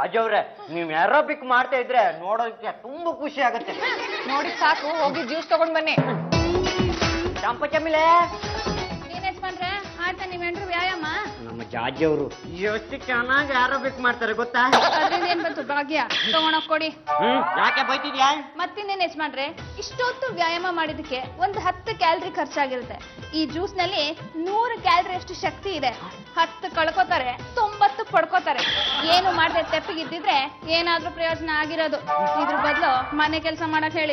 ಜಾಜವ್ರೆ ನೀವ್ ಏರೋಬಿಕ್ ಮಾಡ್ತಾ ಇದ್ರೆ ನೋಡೋದಕ್ಕೆ ತುಂಬಾ ಖುಷಿ ಆಗುತ್ತೆ ನೋಡಿ ಸಾಕು ಹೋಗಿ ಜ್ಯೂಸ್ ತಗೊಂಡ್ ಬನ್ನಿ ಚಂಪ ಚಮಿಲೆ ಏನ್ ಯಜಮಾನ್ರೆ ಆಯ್ತಾ ನೀವೇನ್ರು ವ್ಯಾಯಾಮ ನಮ್ಮ ಜಾಜಿಯವರು ಎಷ್ಟು ಚೆನ್ನಾಗಿ ಏರೋಬಿಕ್ ಮಾಡ್ತಾರೆ ಗೊತ್ತಾ ಅದ್ರಿಂದ ಏನ್ ಬಂತು ಭಾಗ್ಯ ತಗೊಂಡೋಗ್ ಕೊಡಿ ಹ್ಮ್ ಯಾಕೆ ಬೈತಿದ್ಯಾ ಮತ್ತಿನ್ನೇನ್ ಯಜಮಾನ್ರೆ ಇಷ್ಟೊತ್ತು ವ್ಯಾಯಾಮ ಮಾಡಿದಕ್ಕೆ ಒಂದು ಹತ್ತು ಕ್ಯಾಲರಿ ಖರ್ಚಾಗಿರುತ್ತೆ ಈ ಜ್ಯೂಸ್ ನಲ್ಲಿ ನೂರು ಕ್ಯಾಲರಿ ಅಷ್ಟು ಶಕ್ತಿ ಇದೆ ಹತ್ತು ಕಳ್ಕೊತಾರೆ ತೊಂಬತ್ತು ಪಡ್ಕೋತಾರೆ ಏನು ಮಾಡದೆ ತೆಪ್ಪಿಗಿದ್ದಿದ್ರೆ ಏನಾದ್ರೂ ಪ್ರಯೋಜನ ಆಗಿರೋದು ಇದ್ರ ಬದಲು ಮನೆ ಕೆಲಸ ಮಾಡಕ್ ಹೇಳಿ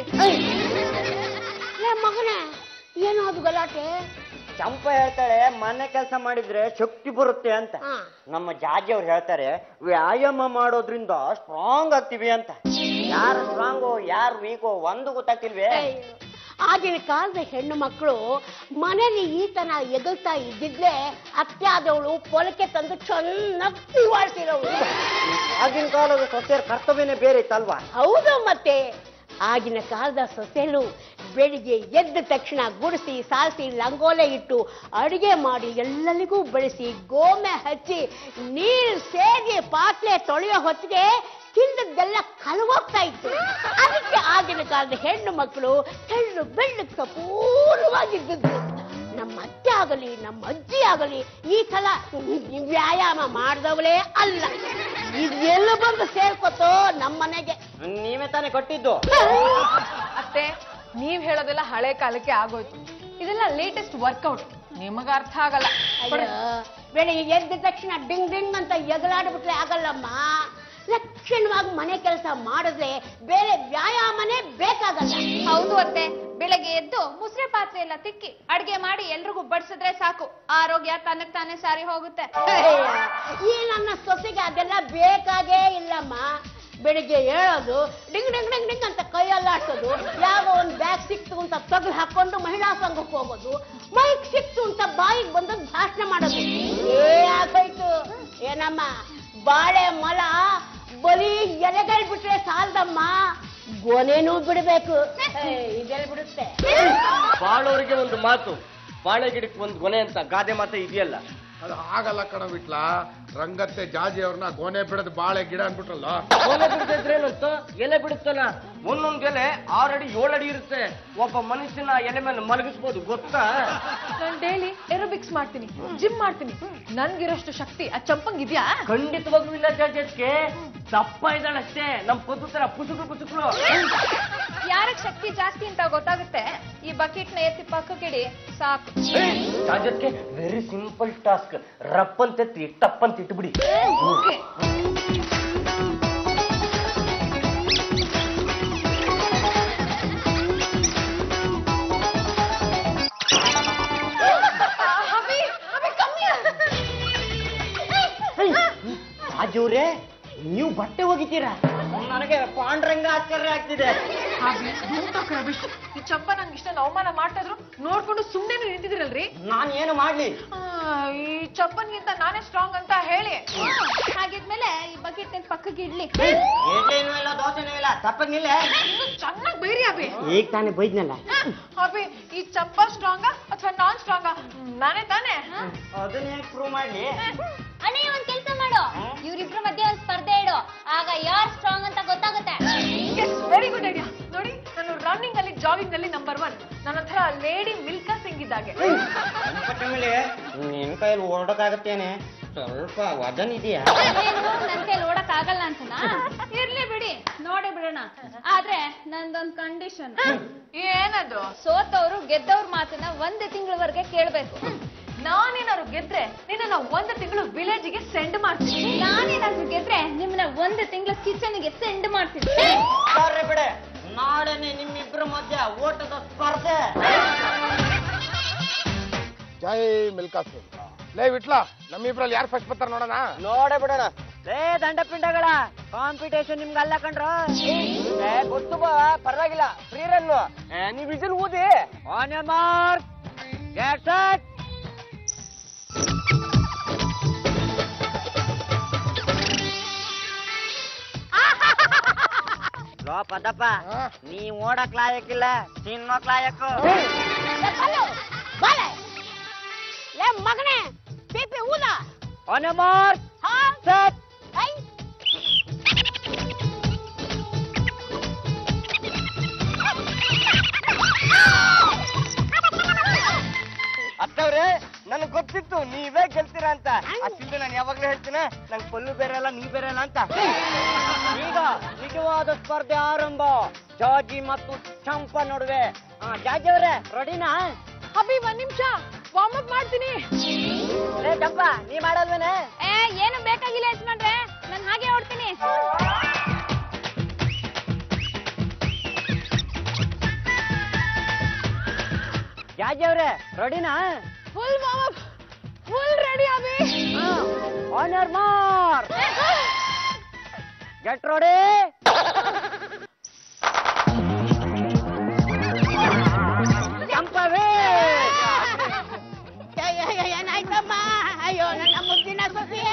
ಲೇ ಮಗನೇ ಏನು ಅದು ಗಲಾಟೆ ಚಂಪ ಹೇಳ್ತಾಳೆ ಮನೆ ಕೆಲಸ ಮಾಡಿದ್ರೆ ಶಕ್ತಿ ಬರುತ್ತೆ ಅಂತ ಹಾ. ನಮ್ಮ ಜಾಜಿ ಅವ್ರು ಹೇಳ್ತಾರೆ ವ್ಯಾಯಾಮ ಮಾಡೋದ್ರಿಂದ ಸ್ಟ್ರಾಂಗ್ ಆಗ್ತೀವಿ ಅಂತ ಯಾರು ಸ್ಟ್ರಾಂಗು ಯಾರು ವೀಕೋ ಒಂದು ಗೊತ್ತಾಗ್ತಿಲ್ವೇ ಅಯ್ಯೋ. ಆಗಿನ ಕಾಲದ ಹೆಣ್ಣು ಮಕ್ಕಳು ಮನೇಲಿ ಈ ತರ ಎಗಲ್ತಾ ಇದ್ದಿದ್ಲೆ ಅತ್ತೆ ಆದವಳು ಪೊಲಕ್ಕೆ ತಂದು ಚೆನ್ನಾಗಿ ನಿವಾರಿಸಿರೋಳು ಆಗಿನ ಕಾಲದ ಸೊಸೆಯರ ಕರ್ತವ್ಯನೇ ಬೇರೆ ಇತ್ತಲ್ವಾ ಹೌದು ಮತ್ತೆ ಆಗಿನ ಕಾಲದ ಸೊಸೆಲು ಬೆಳಿಗ್ಗೆ ಎದ್ದ ತಕ್ಷಣ ಗುಡಿಸಿ ಸಾರಿಸಿ ಲಂಗೋಲೆ ಇಟ್ಟು ಅಡಿಗೆ ಮಾಡಿ ಎಲ್ಲರಿಗೂ ಬೆಳೆಸಿ ಗೋಮೆ ಹಚ್ಚಿ ನೀರು ಸೇದಿ ಪಾತ್ರೆ ತೊಳೆಯೋ ಹೊತ್ತಿಗೆ ತಿಂದದ್ದೆಲ್ಲ ಕಲಗೋಗ್ತಾ ಇತ್ತು ಅದಕ್ಕೆ ಆಗಿನ ಕಾಲದ ಹೆಣ್ಣು ಮಕ್ಕಳು ಹೆಣ್ಣು ಬೆಳ್ಳಕ್ಕೆ ಸಪೂರ್ಣವಾಗಿದ್ದದ್ದು ನಮ್ಮ ಅತ್ತೆ ಆಗಲಿ ನಮ್ಮ ಅಜ್ಜಿ ಆಗಲಿ ಈ ಸಲ ವ್ಯಾಯಾಮ ಮಾಡಿದವಳೇ ಅಲ್ಲ ಇದೆಲ್ಲ ಬಂದು ಸೇರ್ಕೊತೋ ನಮ್ಮ ಮನೆಗೆ ನೀವೇ ತಾನೇ ಕೊಟ್ಟಿದ್ದು ಅತ್ತೆ ನೀವ್ ಹೇಳೋದೆಲ್ಲ ಹಳೆ ಕಾಲಕ್ಕೆ ಆಗೋಯ್ತು ಇದೆಲ್ಲ ಲೇಟೆಸ್ಟ್ ವರ್ಕೌಟ್ ನಿಮಗ ಅರ್ಥ ಆಗಲ್ಲ ಅಯ್ಯೋ, ಬೆಳಿಗ್ಗೆ ಎದ್ದ ತಕ್ಷಣ ಡಿಂಗ್ ಡಿಂಗ್ ಅಂತ ಎಗಲಾಡ್ಬಿಟ್ರೆ ಆಗಲ್ಲಮ್ಮ ಲಕ್ಷಣವಾಗಿ ಮನೆ ಕೆಲಸ ಮಾಡಿದ್ರೆ ಬೇರೆ ವ್ಯಾಯಾಮನೇ ಬೇಕಾಗಲ್ಲ ಹೌದು ಅತ್ತೆ ಬೆಳಗ್ಗೆ ಎದ್ದು ಮುಸ್ರೆ ಪಾತ್ರೆ ಎಲ್ಲ ತಿಕ್ಕಿ ಅಡ್ಗೆ ಮಾಡಿ ಎಲ್ರಿಗೂ ಬಡಿಸಿದ್ರೆ ಸಾಕು ಆರೋಗ್ಯ ತನಕ್ ತಾನೇ ಸಾರಿ ಹೋಗುತ್ತೆ ಅಯ್ಯೋ, ಈ ನನ್ನ ಸೊಸೆಗೆ ಅದೆಲ್ಲ ಬೇಕಾಗೇ ಇಲ್ಲಮ್ಮ ಬೆಳಿಗ್ಗೆ ಹೇಳೋದು ಡಿಂಗ್ ಡಿಂಗ್ ಡಿಂಗ್ ಡಿಂಗ್ ಅಂತ ಕೈಯಲ್ಲಾಡ್ಸೋದು ಯಾವ ಒಂದು ಬ್ಯಾಗ್ ಸಿಕ್ತು ಅಂತ ತಗ್ಲು ಹಾಕೊಂಡು ಮಹಿಳಾ ಸಂಘಕ್ಕೆ ಹೋಗೋದು ಮೈಕ್ ಸಿಕ್ತು ಅಂತ ಬಾಯಿಗೆ ಬಂದು ಭಾಷಣ ಮಾಡೋದು ಏ ಆಗೋಯ್ತು ಏನಮ್ಮ ಬಾಳೆ ಮಲ ಬರೀ ಎಲೆಗಳು ಬಿಟ್ರೆ ಸಾಲದಮ್ಮ ಗೊನೆನೂ ಬಿಡ್ಬೇಕು ಏ, ಇದೆಲ್ಲ ಬಿಡುತ್ತೆ ಬಾಳೋರಿಗೆ ಒಂದು ಮಾತು ಬಾಳೆ ಗಿಡಕ್ಕೆ ಒಂದು ಗೊನೆ ಅಂತ ಗಾದೆ ಮಾತೆ ಇದೆಯಲ್ಲ ಅದು ಆಗಲ್ಲ ಕಣ ಬಿಟ್ಲ ರಂಗತ್ತೆ ಜಾಜಿ ಅವ್ರನ್ನ ಗೋನೆ ಬಿಡದ್ ಬಾಳೆ ಗಿಡ ಅನ್ಬಿಟ್ರಲ್ಲ ಗೊನೆ ಬಿಡದಿದ್ರೆ ಏನಂತ ಎಲೆ ಬಿಡುತ್ತಲ್ಲ ಒಂದೊಂದ್ ಎಲೆ ಆರಡಿ ಏಳಡಿ ಇರುತ್ತೆ ಒಬ್ಬ ಮನುಷ್ಯನ ಎಲೆ ಮೇಲೆ ಮಲಗಿಸ್ಬೋದು ಗೊತ್ತಾ ನಾನು ಡೈಲಿ ಏರೋಬಿಕ್ಸ್ ಮಾಡ್ತೀನಿ ಜಿಮ್ ಮಾಡ್ತೀನಿ ನನ್ಗಿರೋಷ್ಟು ಶಕ್ತಿ ಆ ಚಂಪಂಗ್ ಇದ್ಯಾ ಖಂಡಿತವಾಗ್ಲೂ ಇಲ್ಲ ಜಾಜಕ್ಕೆ ದಪ್ಪ ಇದ್ದಾಳಷ್ಟೇ ನಮ್ ಪದ್ದು ತರ ಪುಸುಕು ಪುಸುಕು ಯಾರಕ್ ಶಕ್ತಿ ಜಾಸ್ತಿ ಅಂತ ಗೊತ್ತಾಗುತ್ತೆ ಈ ಬಕೆಟ್ ನ ಎತ್ತಿ ಪಕ್ಕಕ್ಕಿಡಿ ಸಾಕು ಜಾಜಕ್ಕೆ ವೆರಿ ಸಿಂಪಲ್ ಟಾಸ್ಕ್ ರಪ್ ಅಂತ ಎತ್ತಿ ಟಪ್ ಅಂತ ಇಟ್ಬಿಡಿ ಓಕೆ ರಾಜವ್ರೆ ನೀವು ಬಟ್ಟೆ ಒಗಿತೀರಾ ನನಗೆ ಪಾಂಡ್ರಂಗ ಆಶ್ಚರ್ಯ ಆಗ್ತಿದೆ ಈ ಚಂಪ ನಂಗೆ ಇಷ್ಟೊಂದು ಅವಮಾನ ಮಾಡ್ತಾ ಇದ್ರು ನೋಡ್ಕೊಂಡು ಸುಮ್ಮನೆ ನಿಂತಿದಿರಲ್ರಿ ನಾನು ಏನು ಮಾಡ್ಲಿ ಈ ಚಪ್ಪನ್ಗಿಂತ ನಾನೇ ಸ್ಟ್ರಾಂಗ್ ಅಂತ ಹೇಳಿ ಹಾಗಿದ್ಮೇಲೆ ಈ ಬಕೆಟ್ ನ ಪಕ್ಕಕ್ಕೆ ಇಡ್ಲಿ ಏಟೇನೂ ಇಲ್ಲ ದೋಸೆನೂ ಇಲ್ಲ ತಪ್ಪಂಗಿಲ್ಲ ಚೆನ್ನಾಗಿ ಬೈರಿ ಅಭಿ ಈಗ ತಾನೇ ಬೈದ್ನಲ್ಲ ಅಭಿ ಈ ಚಂಪ ಸ್ಟ್ರಾಂಗ ಅಥವಾ ನಾನ್ ಸ್ಟ್ರಾಂಗ ನಾನೇ ತಾನೇ ಅದನ್ನ ಹೇಗೆ ಪ್ರೂವ್ ಮಾಡ್ಲಿ ಅಣ್ಣ ಒಂದ್ ಕೆಲಸ ಮಾಡು ಇವ್ರಿಬ್ರ ಮಧ್ಯೆ ಒಂದ್ ಸ್ಪರ್ಧೆ ಇಡು ಆಗ ಯಾರ್ ಸ್ಟ್ರಾಂಗ್ ಅಂತ ಗೊತ್ತಾಗುತ್ತೆ ವೆರಿ ಗುಡ್ ಐಡಿಯಾ ನೋಡಿ ನಾನು ರನ್ನಿಂಗ್ ಅಲ್ಲಿ ಜಾಗಿಂಗ್ ಅಲ್ಲಿ ನಂಬರ್ ಒನ್ ನನ್ನ ಹತ್ರ ಲೇಡಿ ಮಿಲ್ಕಾ ಸಿಂಗ್ ಇದ್ದಾಗೆ ಮೇಲೆ ನಿನ್ ಕೈಯಲ್ಲಿ ಓಡೋಕ್ಕಾಗತ್ತೇನೆ ಸ್ವಲ್ಪ ವಜನ್ ಇದೆಯಾ ಏನು ನನ್ ಕೈಲಿ ಓಡಕ್ ಆಗಲ್ಲ ಅಂತನಾ ಇರ್ಲಿ ಬಿಡಿ ನೋಡಿ ಬಿಡೋಣ ಆದ್ರೆ ನಂದೊಂದ್ ಕಂಡೀಷನ್ ಏನದು ಸೋತವ್ರು ಗೆದ್ದವ್ರ ಮಾತನ್ನ ಒಂದ್ ತಿಂಗಳವರೆಗೆ ಕೇಳ್ಬೇಕು ನಾನೇನಾದ್ರು ಗೆದ್ರೆ ನಿನ್ನ ಒಂದು ತಿಂಗಳು ವಿಲೇಜ್ಗೆ ಸೆಂಡ್ ಮಾಡ್ತೀನಿ ನಾನೇನಾದ್ರೂ ಗೆದ್ರೆ ನಿಮ್ಮನ್ನ ಒಂದು ತಿಂಗಳ ಕಿಚನ್ಗೆ ಸೆಂಡ್ ಮಾಡ್ತೀನಿ ಬರ್ರಿ ಬಿಡೆ ನಾಳೆನೆ ನಿಮ್ಮಿಬ್ರ ಮಧ್ಯ ಓಟದ ಸ್ಪರ್ಧೆ ಜೈ ಮಿಲ್ಕಾ ಸಿಂಗ್ ಲೇ ವಿಟ್ಲ ನಮ್ಮಿಬ್ರಲ್ಲಿ ಯಾರು ಫಸ್ಟ್ ಬರ್ತಾರ ನೋಡೋಣ ನೋಡೇ ಬಿಡೋಣ ಏ ದಂಡ ಪಿಂಡಗಳ ಕಾಂಪಿಟೇಷನ್ ನಿಮ್ಗೆ ಅಲ್ಲ ಕಣ್ರು ಗೊತ್ತು ಬಾ ಪರವಾಗಿಲ್ಲ ಫ್ರೀ ರನ್ನು ನೀವ್ ವಿಜಿಲ್ ಊದಿ on your mark get set ಲೋ ಪದಪ್ಪ ಹಾ? ನೀ ಓಡಕ್ ಲಾಯಕ್ಕಿಲ್ಲ ತಿನ್ನೋಕ್ ಲಾಯಕ್ಕು ಲೇ ಕಲ್ಲು, ಬಾಲೆ. ಲೇ ಮಗನೇ ಪೀಪಿ ಊದ ಆನ್ ಯರ್ ಮಾರ್ಕ್ ಹಾ ಸೆಟ್ ಐ ಯಾವಾಗ್ಲೂ ಹೇಳ್ತೀನಿ ನಂಗೆ ಪಲ್ಲು ಬೇರೆ ಅಲ್ಲ ನೀ ಬೇರೆ ಅಲ್ಲ ಅಂತ ಈಗ ನಿಜವಾದ ಸ್ಪರ್ಧೆ ಆರಂಭ ಜಾಜಿ ಮತ್ತು ಚಂಪ ನಡುವೆ ಆ, ಜಾಜಿ ಅವರೇ ರೆಡಿನಾ ಅಭಿ ಒಂದ್ ನಿಮಿಷ ವಾರ್ಮ್ ಅಪ್ ಮಾಡ್ತೀನಿ ಲೇ ಚಂಪ ನೀ ಮಾಡಲ್ವೇನೆ ಏ ಏನು ಬೇಕಾಗಿಲ್ಲ ಯಜಮಾನ್ರೆ ನಾನು ಹಾಗೆ ಓಡ್ತೀನಿ ಜಾಜಿ ಅವರೇ ರೆಡಿನಾ full warm up full ready ಅಭಿ on your mark get ready ಚಂಪವೇ ಏನಾಯ್ತಮ್ಮ ಅಯ್ಯೋ ನನ್ನ ಮುದ್ದಿನ ಸೊಸೆ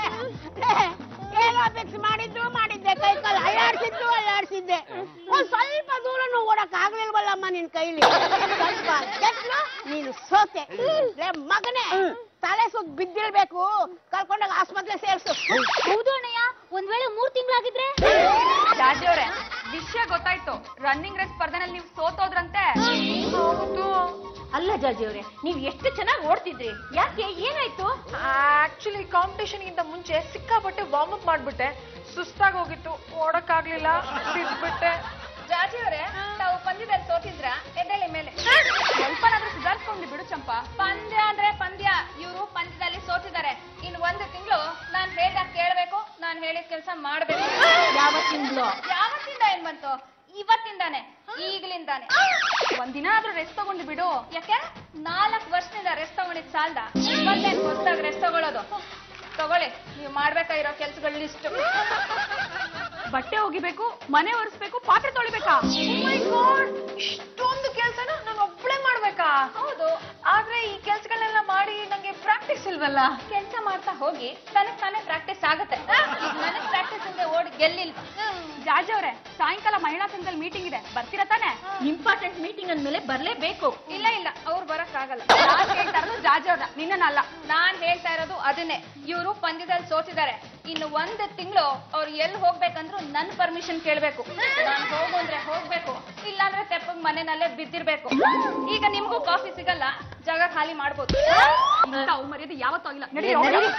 ಏನೋ ಫಿಕ್ಸ್ ಮಾಡಿದ್ದು ಮಾಡಿದ್ದೆ ಕೈ ಕಾಲು ಅಳ್ಳಾಡ್ಸಿದ್ದು ಅಳ್ಳಾಡ್ಸಿದ್ದೆ ಒಂದ್ ಸ್ವಲ್ಪ ದೂರನು ಓಡಕ್ ಆಗ್ಲಿಲ್ವಲ್ಲಮ್ಮ ನಿನ್ ಕೈಲಿ ಸ್ವಲ್ಪ ಕೆಟ್ಲು ನೀನು ಸೋತೆ ಲೇ ಮಗನೇ ತಲೆ ಸುತ್ತ ಬಿದ್ದಿರ್ಬೇಕು ಕರ್ಕೊಂಡೋಗ ಆಸ್ಪತ್ರೆ ಸೇರ್ಸು ಹೌದು ಅಣ್ಣಯ್ಯ ಒಂದ್ ವೇಳೆ ಮೂರ್ ತಿಂಗಳಾಗಿದ್ರೆ ಜಾಜಿ ಅವ್ರೆ ವಿಷಯ ಗೊತ್ತಾಯ್ತು ರನ್ನಿಂಗ್ ರೇಸ್ ಸ್ಪರ್ಧೆನಲ್ಲಿ ನೀವು ಸೋತೋದ್ರಂತೆ ಹೌದು ಅಲ್ಲ ಜಾಜಿ ಅವ್ರೆ ನೀವ್ ಎಷ್ಟು ಚೆನ್ನಾಗಿ ಓಡ್ತಿದ್ರಿ ಯಾಕೆ ಏನಾಯ್ತು ಆಕ್ಚುಲಿ ಕಾಂಪಿಟೇಷನ್ ಗಿಂತ ಮುಂಚೆ ಸಿಕ್ಕಾಪಟ್ಟೆ ವಾರ್ಮ್ ಅಪ್ ಮಾಡ್ಬಿಟ್ಟೆ ಸುಸ್ತಾಗಿ ಹೋಗಿತ್ತು ಓಡಕ್ಕಾಗ್ಲಿಲ್ಲ ಬಿದ್ಬಿಟ್ಟೆ ಜಾಜಿ ಅವರೇ ತಾವು ಪಂದ್ಯದಲ್ಲಿ ಸೋತಿದ್ರ ಎದ್ದೇಳಿ ಮೇಲೆ ಸ್ವಲ್ಪನಾದ್ರೂ ಸುಧಾರಿಸ್ಕೊಂಡು ಬಿಡು ಚಂಪಾ ಪಂದ್ಯ ಅಂದ್ರೆ ಪಂದ್ಯ ಇವರು ಪಂದ್ಯದಲ್ಲಿ ಸೋತಿದ್ದಾರೆ ಇನ್ ಒಂದು ತಿಂಗಳು ನಾನ್ ಹೇಳ್ದಾಗ ಕೇಳ್ಬೇಕು ನಾನ್ ಹೇಳಿದ ಕೆಲಸ ಮಾಡ್ಬೇಕು ಯಾವತ್ತಿಂದ್ಲು ಯಾವತ್ತಿಂದ ಏನ್ ಬಂತು ಇವತ್ತಿಂದಾನೆ ಈಗ್ಲಿಂದಾನೆ ಒಂದಿನ ಆದ್ರೂ ರೆಸ್ಟ್ ತಗೊಂಡು ಬಿಡು ಯಾಕೆ ನಾಲ್ಕು ವರ್ಷದಿಂದ ರೆಸ್ಟ್ ತಗೊಂಡಿದ್ ಸಾಲ್ದ ಇವತ್ತೇನ್ ಹೊಸ್ದಾಗ್ ರೆಸ್ಟ್ ತಗೊಳ್ಳೋದು ತಗೊಳ್ಳಿ ನೀವು ಮಾಡ್ಬೇಕಾಗಿರೋ ಕೆಲ್ಸಗಳ ಲಿಸ್ಟ್ ಬಟ್ಟೆ ಒಗಿಬೇಕು ಮನೆ ಒರೆಸ್ಬೇಕು ಪಾತ್ರೆ ತೊಳಿಬೇಕಾ ಇಷ್ಟೊಂದು ಕೆಲ್ಸನ ನಾನು ಒಬ್ಳೆ ಮಾಡ್ಬೇಕಾ ಹೌದು ಆದ್ರೆ ಈ ಕೆಲ್ಸಗಳನ್ನೆಲ್ಲ ಮಾಡಿ ನಂಗೆ ಪ್ರಾಕ್ಟೀಸ್ ಇಲ್ವಲ್ಲ ಕೆಲ್ಸ ಮಾಡ್ತಾ ಹೋಗಿ ತನಗ್ ತಾನೇ ಪ್ರಾಕ್ಟೀಸ್ ಆಗುತ್ತೆ ಈಗ ನನಗ್ ಪ್ರಾಕ್ಟೀಸ್ ಇಲ್ಲದೆ ಓಡಿ ಗೆಲ್ಲಿಲ್ವಾ ಜಾಜ್ ಅವ್ರೆ ಸಾಯಂಕಾಲ ಮಹಿಳಾ ಸಂಘದಲ್ಲಿ ಮೀಟಿಂಗ್ ಇದೆ ಬರ್ತೀರಾ ತಾನೆ ಇಂಪಾರ್ಟೆಂಟ್ ಮೀಟಿಂಗ್ ಅಂದ್ಮೇಲೆ ಬರ್ಲೇಬೇಕು ಇಲ್ಲ ಇಲ್ಲ ಅವ್ರು ಬರಕ್ ಆಗಲ್ಲ ನಾನ್ ಹೇಳ್ತಾ ಇರೋದು ಜಾಜ್ ಅವ್ರ ನಿನ್ನಲ್ಲ ನಾನ್ ಹೇಳ್ತಾ ಇರೋದು ಅದನ್ನೇ ಇವರು ಪಂದ್ಯದಲ್ಲಿ ಸೋತಿದ್ದಾರೆ ಇನ್ನು ಒಂದು ತಿಂಗಳು ಅವ್ರು ಎಲ್ಲಿ ಹೋಗ್ಬೇಕಂದ್ರು ನನ್ ಪರ್ಮಿಷನ್ ಕೇಳ್ಬೇಕು ನಾನ್ ಹೋಗು ಅಂದ್ರೆ ಹೋಗ್ಬೇಕು ಇಲ್ಲಾಂದ್ರೆ ತೆಪ್ಪಗ್ ಮನೆನಲ್ಲೇ ಬಿದ್ದಿರ್ಬೇಕು ಈಗ ನಿಮ್ಗೂ ಕಾಫಿ ಸಿಗಲ್ಲ ಜಾಗ ಖಾಲಿ ಮಾಡ್ಬೋದು ತಾವು ಮರ್ಯಾದೆ ಯಾವತ್ತೂ ಆಗಿಲ್ಲ ನಡಿ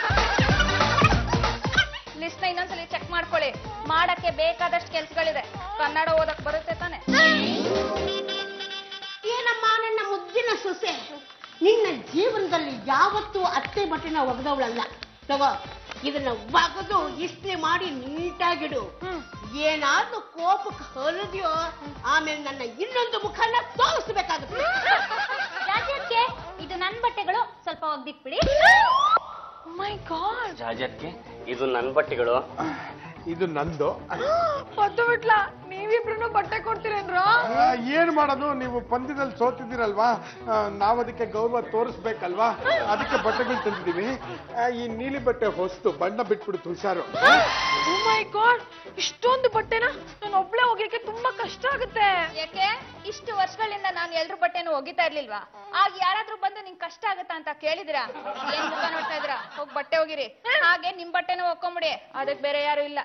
ಲಿಸ್ಟ್ ನ ಇನ್ನೊಂದ್ಸಲಿ ಚೆಕ್ ಮಾಡ್ಕೊಳ್ಳಿ ಮಾಡಕ್ಕೆ ಬೇಕಾದಷ್ಟು ಕೆಲ್ಸಗಳಿದೆ ಕನ್ನಡ ಓದಕ್ ಬರುತ್ತೆ ತಾನೆ ಏನಮ್ಮ ನನ್ನ ಮುದ್ದಿನ ಸೊಸೆ ನಿನ್ನ ಜೀವನದಲ್ಲಿ ಯಾವತ್ತೂ ಅತ್ತೆ ಬಟ್ಟೆನ ಒಗೆದವಳಲ್ಲ ತಗೋ ಇದನ್ನ ಒಗೆದು ಇಸ್ತ್ರಿ ಮಾಡಿ ನೀಟಾಗಿಡು ಏನಾದ್ರೂ ಕೋಪಕ್ಕೆ ಹೊರದ್ಯೋ ಆಮೇಲೆ ನನ್ನ ಇನ್ನೊಂದು ಮುಖನ ತೋರಿಸ್ಬೇಕಾಗುತ್ತೆ ರಾಜ್ಯಕ್ಕೆ ಇದು ನನ್ ಬಟ್ಟೆಗಳು ಸ್ವಲ್ಪ ಒಗ್ದಿಟ್ಬಿಡಿ ಮೈ ಗಾಡ್ ಜಾಜತ್ಗೆ ಇದು ನನ್ನ ಬಟ್ಟೆಗಳು ಇದು ನಂದು ಪದ್ದು ಬಿಟ್ಲಾ ನೀವಿಬ್ರು ಬಟ್ಟೆ ಕೊಡ್ತೀರೇನ್ರೋ ಆ, ಏನ್ ಮಾಡೋದು ನೀವು ಪಂದ್ಯದಲ್ಲಿ ಸೋತಿದ್ದೀರಲ್ವಾ ಆ, ನಾವ್ ಅದಕ್ಕೆ ಗೌರವ ತೋರಿಸ್ಬೇಕಲ್ವಾ ಅದಕ್ಕೆ ಬಟ್ಟೆಗಳು ತಂದಿದೀವಿ ಆ, ಈ ನೀಲಿ ಬಟ್ಟೆ ಹೊಸ್ತು ಬಣ್ಣ ಬಿಟ್ಬಿಡ್ತು ಹುಷಾರು ಓ ಮೈ ಗಾಡ್ ಇಷ್ಟೊಂದು ಬಟ್ಟೆನ ನಾನು ಒಬ್ಳೆ ಹೋಗ್ಲಿಕ್ಕೆ ತುಂಬಾ ಕಷ್ಟ ಆಗುತ್ತೆ ಯಾಕೆ ಇಷ್ಟು ವರ್ಷಗಳಿಂದ ನಾನು ಎಲ್ರ ಬಟ್ಟೆನೂ ಒಗಿತಾ ಇರ್ಲಿಲ್ವಾ ಆಗ ಯಾರಾದ್ರೂ ಬಂದು ನಿಂಗ್ ಕಷ್ಟ ಆಗತ್ತಾ ಅಂತ ಕೇಳಿದಿರಾ ಏನ್ ಮುಖ ನೋಡ್ತಾ ಇದ್ದೀರಾ ಹೋಗ್ ಬಟ್ಟೆ ಹೋಗಿರಿ ಹಾಗೆ ನಿಮ್ ಬಟ್ಟೆನೂ ಒಕ್ಕೊಂಬಿಡಿ ಅದಕ್ ಬೇರೆ ಯಾರು ಇಲ್ಲ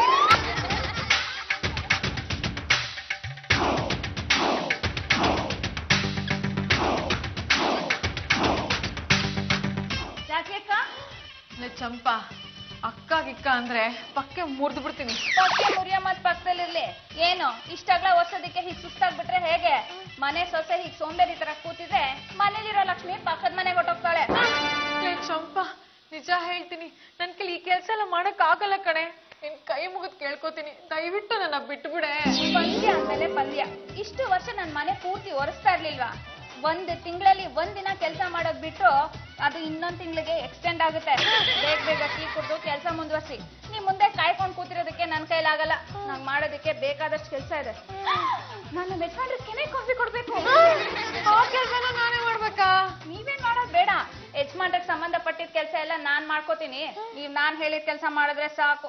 ಯಾಕೆ ಅಕ್ಕ ಲೇ ಚಂಪಾ ಅಕ್ಕ ಗಿಕ್ಕ ಅಂದ್ರೆ ಪಕ್ಕೆ ಮುರಿದು ಬಿಡ್ತೀನಿ ಪಕ್ಕೆ ಮುರಿಯ ಮತ್ ಪಕ್ಕದಲ್ಲಿರ್ಲಿ ಏನು ಇಷ್ಟಾಗ್ಲ ಒರ್ಸೋದಕ್ಕೆ ಹೀಗ್ ಸುಸ್ತಾಗ್ಬಿಟ್ರೆ ಹೇಗೆ ಮನೆ ಸೊಸೆ ಹೀಗ್ ಸೋಂಬೇರಿ ತರ ಕೂತಿದ್ರೆ ಮನೇಲಿರೋ ಲಕ್ಷ್ಮಿ ಪಕ್ಕದ ಮನೆಗೆ ಹೊಟ್ಟೋಗ್ತಾಳೆ ಲೇ ಚಂಪಾ ನಿಜ ಹೇಳ್ತೀನಿ ನನ್ ಕೈಲಿ ಈ ಕೆಲ್ಸ ಎಲ್ಲ ಮಾಡಕ್ ಆಗಲ್ಲ ಕಣೆ ನಿನ್ ಕೈ ಮುಗಿದ್ ಕೇಳ್ಕೊತೀನಿ ದಯವಿಟ್ಟು ನನ್ನ ಬಿಟ್ಬಿಡೆ ಪಂದ್ಯ ಅಂದ್ಮೇಲೆ ಪಂದ್ಯ ಇಷ್ಟು ವರ್ಷ ನನ್ ಮನೆ ಪೂರ್ತಿ ಒರೆಸ್ತಾ ಇರ್ಲಿಲ್ವಾ ಒಂದ್ ತಿಂಗಳಲ್ಲಿ ಒಂದ್ ದಿನ ಕೆಲಸ ಮಾಡೋದ್ ಬಿಟ್ಟು ಅದು ಇನ್ನೊಂದ್ ತಿಂಗಳಿಗೆ ಎಕ್ಸ್ಟೆಂಡ್ ಆಗುತ್ತೆ ಬೇಗ ಬೇಗ ಟೀ ಕುಡ್ದು ಕೆಲಸ ಮುಂದುವರ್ಸಿ ನೀವ್ ಮುಂದೆ ಕಾಯ್ಕೊಂಡ್ ಕೂತಿರೋದಕ್ಕೆ ನನ್ ಕೈಲಾಗಲ್ಲ ನಂಗ್ ಮಾಡೋದಕ್ಕೆ ಬೇಕಾದಷ್ಟು ಕೆಲಸ ಇದೆ ನಾನು ಯಜಮಾನ್ರ ಕೆನೆ ಕಾಫಿ ಕೊಡ್ಬೇಕು ಆ ಕೆಲ್ಸನ ನಾನೇ ಮಾಡ್ಬೇಕಾ ನೀವೇನ್ ಮಾಡೋದ್ ಬೇಡ ಯಜಮಾನ್ರಿಗೆ ಸಂಬಂಧಪಟ್ಟಿದ ಕೆಲಸ ಎಲ್ಲ ನಾನ್ ಮಾಡ್ಕೋತೀನಿ ನೀವ್ ನಾನ್ ಹೇಳಿದ ಕೆಲಸ ಮಾಡಿದ್ರೆ ಸಾಕು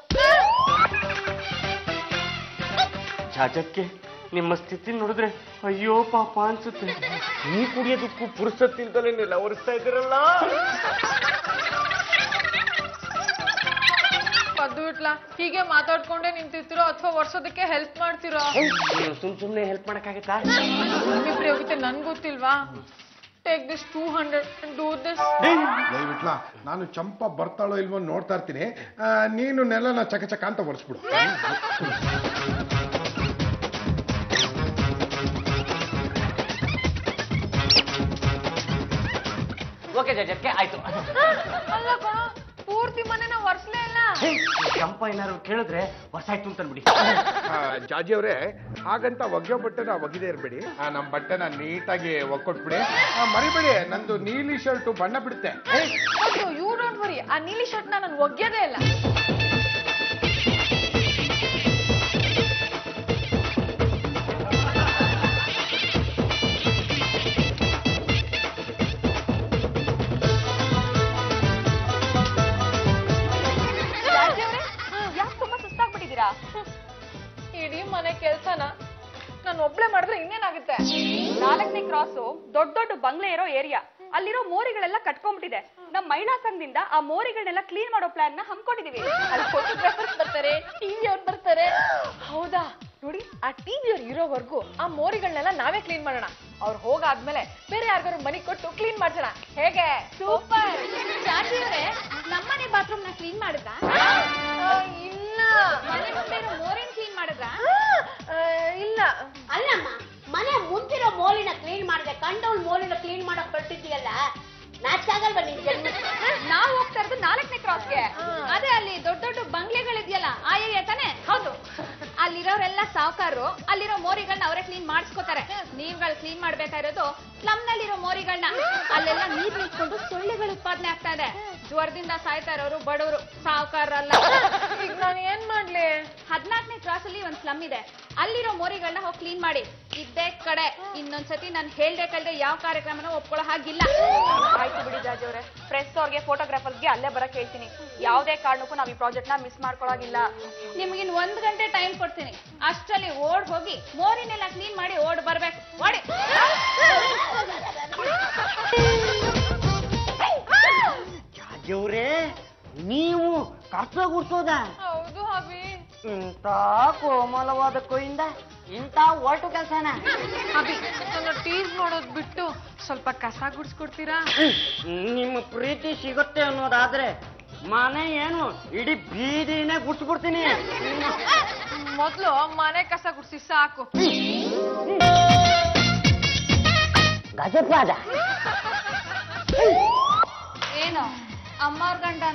ಜಾಜಕ್ಕೆ ನಿಮ್ಮ ಸ್ಥಿತಿ ನೋಡಿದ್ರೆ ಅಯ್ಯೋ ಪಾಪ ಅನ್ಸುತ್ತೆ ನೀ ಕುಡಿಯೋದಕ್ಕೂ ಪುರುಸತ್ತಿಲ್ದಲೇ ನೆಲ ಒರೆಸ್ತಾ ಇದ್ದೀರಲ್ಲ ಪದ್ದು ಬಿಟ್ಲಾ ಹೀಗೆ ಮಾತಾಡ್ಕೊಂಡೇ ನಿಂತಿರ್ತಿರೋ ಅಥವಾ ವರ್ಷೋದಕ್ಕೆ ಹೆಲ್ಪ್ ಮಾಡ್ತಿರೋ ನೀನು ಸುಮ್ ಸುಮ್ನೆ ಹೆಲ್ಪ್ ಮಾಡಕ್ಕಾಗತ್ತಾ ನಿಮ್ಮಿಬ್ರು ಹೋಗುತ್ತೆ ನನ್ ಗೊತ್ತಿಲ್ವಾ take this two hundred do this ದಯವಿಟ್ಲ ನಾನು ಚಂಪ ಬರ್ತಾಳೋ ಇಲ್ವೋ ನೋಡ್ತಾ ಇರ್ತೀನಿ ಆ, ನೀನು ನೆಲನ ಚಕ ಚಕ ಅಂತ ಒರೆಸ್ಬಿಡು ಓಕೆ ಜಜಕ್ಕೆ ಆಯ್ತು ಅಲ್ಲ ಕಣ ಪೂರ್ತಿ ಮನೆನ ಒರ್ಸ್ಲೇ ಇಲ್ಲ ಚಂಪ ಏನಾದ್ರು ಕೇಳಿದ್ರೆ ಹೊಸಾಯ್ತು ಅಂತನ್ಬಿಡಿ ಆ, ಜಾಜಿ ಅವರೇ ಹಾಗಂತ ಒಗ್ಯೋ ಬಟ್ಟೆನ ಒಗಿದೆ ಇರಬೇಡಿ ನಮ್ಮ ಬಟ್ಟೆನ ನೀಟಾಗಿ ಒಕ್ಕೊಟ್ಬಿಡಿ ಆ, ಮರಿಬೇಡಿ ನಂದು ನೀಲಿ ಶರ್ಟು ಬಣ್ಣ ಬಿಡುತ್ತೆ ಹೌದು ಯು ಡೋಂಟ್ ವರಿ ಆ ನೀಲಿ ಶರ್ಟ್ನ ನಾನು ಒಗ್ಯೋದೇ ಇಲ್ಲ ಯಾಕೆ ತುಂಬಾ ಸುಸ್ತಾಗ್ಬಿಟ್ಟಿದ್ದೀರಾ ಇಡೀ ಮನೆ ಕೆಲ್ಸನ ನಾನು ಒಬ್ಳೆ ಮಾಡಿದ್ರೆ ಇನ್ನೇನಾಗುತ್ತೆ ನಾಲ್ಕನೇ ಕ್ರಾಸು ದೊಡ್ಡ ದೊಡ್ಡ ಬಂಗ್ಲೆ ಇರೋ ಏರಿಯಾ ಅಲ್ಲಿರೋ ಮೋರಿಗಳೆಲ್ಲ ಕಟ್ಕೊಂಡ್ಬಿಟ್ಟಿದೆ ನಮ್ಮ ಮಹಿಳಾ ಸಂಘದಿಂದ ಆ ಮೋರಿಗಳನ್ನೆಲ್ಲ ಕ್ಲೀನ್ ಮಾಡೋ ಪ್ಲಾನ್ ನ ಹಮ್ಮಿಕೊಂಡಿದೀವಿ ಅಲ್ಲಿ ಫೋಟೋಗ್ರಾಫರ್ಸ್ ಬರ್ತಾರೆ ಟಿವಿ ಅವ್ರು ಬರ್ತಾರೆ ಹೌದಾ ನೋಡಿ ಆ ಟಿವಿ ಅವ್ರು ಇರೋವರೆಗೂ ಆ ಮೋರಿಗಳನ್ನೆಲ್ಲ ನಾವೇ ಕ್ಲೀನ್ ಮಾಡೋಣ ಅವ್ರು ಹೋಗಾದ್ಮೇಲೆ ಬೇರೆ ಯಾರಿಗಾರು ಮನೆ ಕೊಟ್ಟು ಕ್ಲೀನ್ ಮಾಡ್ಸೋಣ ಹೇಗೆ ಸೂಪರ್ ಜಾತಿ ಅವರೇ ನಮ್ಮನೆ ಬಾತ್ರೂಮ್ ನ ಕ್ಲೀನ್ ಮಾಡಿದ್ರಾ ಆ, ಇಲ್ಲ ಮನೆ ಮುಂದೆ ಇರೋ ಮೋರಿನ ಕ್ಲೀನ್ ಮಾಡಿದ್ರಾ ಆ, ಇಲ್ಲ ಅಲ್ಲಮ್ಮ ಮನೆ ಮುಂದಿರೋ ಮೋಲಿನ ಕ್ಲೀನ್ ಮಾಡಿದೆ ಕಂಡವಳು ಮೋಲಿನ ಕ್ಲೀನ್ ಮಾಡಕ್ ಹೊರಟಿದ್ಯಲ್ಲ ನಾಚಾಗಲ್ವ ನಿನ್ ಜನ್ಮ ನಾವು ಹೋಗ್ತಾ ಇರೋದು ನಾಲ್ಕನೇ ಕ್ರಾಸ್ಗೆ ಅದೇ ಅಲ್ಲಿ ದೊಡ್ಡ ದೊಡ್ಡ ಬಂಗ್ಲೆಗಳಿದೆಯಲ್ಲ ಆ ಏರಿಯಾ ತಾನೆ ಹೌದು ಅಲ್ಲಿರೋರೆಲ್ಲ ಸಾವುಕಾರರು ಅಲ್ಲಿರೋ ಮೋರಿಗಳನ್ನ ಅವರೇ ಕ್ಲೀನ್ ಮಾಡಿಸ್ಕೋತಾರೆ ನೀವುಗಳು ಕ್ಲೀನ್ ಮಾಡ್ಬೇಕಾಗಿರೋದು ಸ್ಲಮ್ ನಲ್ಲಿರೋ ಮೋರಿಗಳನ್ನ ಅಲ್ಲೆಲ್ಲ ನೀರ್ ನಿಂತ್ಕೊಂಡು ಸೊಳ್ಳೆಗಳು ಉತ್ಪಾದನೆ ಆಗ್ತಾ ಇದೆ ಜ್ವರದಿಂದ ಸಾಯ್ತಾ ಇರೋರು ಬಡವರು ಸಾವುಕಾರರಲ್ಲ ಈಗ ನಾನು ಏನ್ ಮಾಡ್ಲಿ ಹದಿನಾಲ್ಕನೇ ಕ್ರಾಸ್ ಅಲ್ಲಿ ಒಂದ್ ಸ್ಲಮ್ ಇದೆ ಅಲ್ಲಿರೋ ಮೋರಿಗಳನ್ನ ಹೋಗಿ ಕ್ಲೀನ್ ಮಾಡಿ ಇದ್ದೇ ಕಡೆ ಇನ್ನೊಂದ್ಸತಿ ನಾನು ಹೇಳ್ದೆ ಕಳ್ದೆ ಯಾವ ಕಾರ್ಯಕ್ರಮನ ಒಪ್ಕೊಳ್ಳೋ ಹಾಗಿಲ್ಲ ಆಯ್ತು ಬಿಡಿ ಜಾಜಿ ಅವರೇ ಪ್ರೆಸ್ ಅವ್ರಿಗೆ ಫೋಟೋಗ್ರಾಫರ್ಸ್ಗೆ ಅಲ್ಲೇ ಬರಕ್ ಹೇಳ್ತೀನಿ ಯಾವುದೇ ಕಾರಣಕ್ಕೂ ನಾವು ಈ ಪ್ರಾಜೆಕ್ಟ್ ನ ಮಿಸ್ ಮಾಡ್ಕೊಳಗಿಲ್ಲ ನಿಮ್ಗಿನ್ ಒಂದ್ ಗಂಟೆ ಟೈಮ್ ಕೊಡ್ತೀನಿ ಅಷ್ಟರಲ್ಲಿ ಓಡ್ ಹೋಗಿ ಮೋರಿನೆಲ್ಲ ಕ್ಲೀನ್ ಮಾಡಿ ಓಡ್ ಬರ್ಬೇಕು ಓಡಿ ಜಾಜವ್ರೇ ನೀವು ಕಸ ಗುಡ್ಸೋದ ಹೌದು ಹವಿ ಇಂಥ ಕೋಮಲವಾದ ಕೊಯಿಂದ ಇಂಥ ಒಟ್ಟು ಕೆಲಸನ ಅಭಿ ನನ್ನ ಟೀಸ್ ನೋಡೋದ್ ಬಿಟ್ಟು ಸ್ವಲ್ಪ ಕಸ ಗುಡ್ಸ್ಕೊಡ್ತೀರಾ ನಿಮ್ಮ ಪ್ರೀತಿ ಸಿಗುತ್ತೆ ಅನ್ನೋದಾದ್ರೆ ಮನೆ ಏನು ಇಡೀ ಬೀದಿನೇ ಗುಡ್ಸ್ಬಿಡ್ತೀನಿ ಮೊದ್ಲು ಮನೆ ಕಸ ಗುಡ್ಸಿ ಸಾಕು ಗಜಪಾದ ಏನು ಅಮ್ಮವ್ರ ಗಂಡನ